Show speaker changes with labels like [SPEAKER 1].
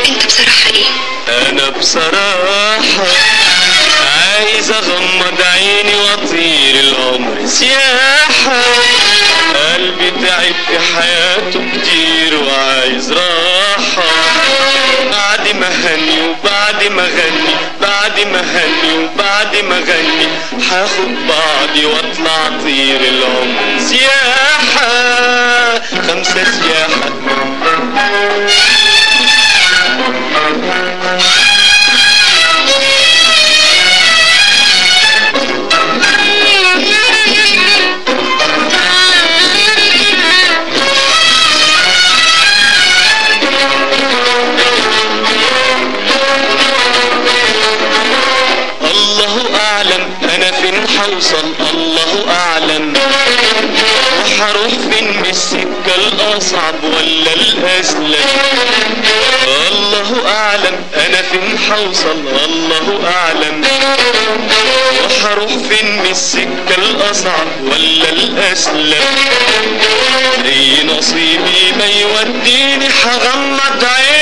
[SPEAKER 1] انت بصراحة ايه
[SPEAKER 2] انا بصراحة عايز اغمض عيني واطير العمر سياحة قلبي تعب في حياته كتير وعايز راحة بعد ما هني وبعد ما غني بعد ما هني وبعد ما غني هاخد بعضي واطلع اطير العمر سياحة خمسة سياحة الله اعلم انا فين حوصل الله اعلم وحروح فين من السكة الاصعب ولا الاسلم الله اعلم انا فين حوصل الله اعلم وحروح فين من السكة الاصعب ولا الاسلم اي نصيبي ما يوديني حغمض عيني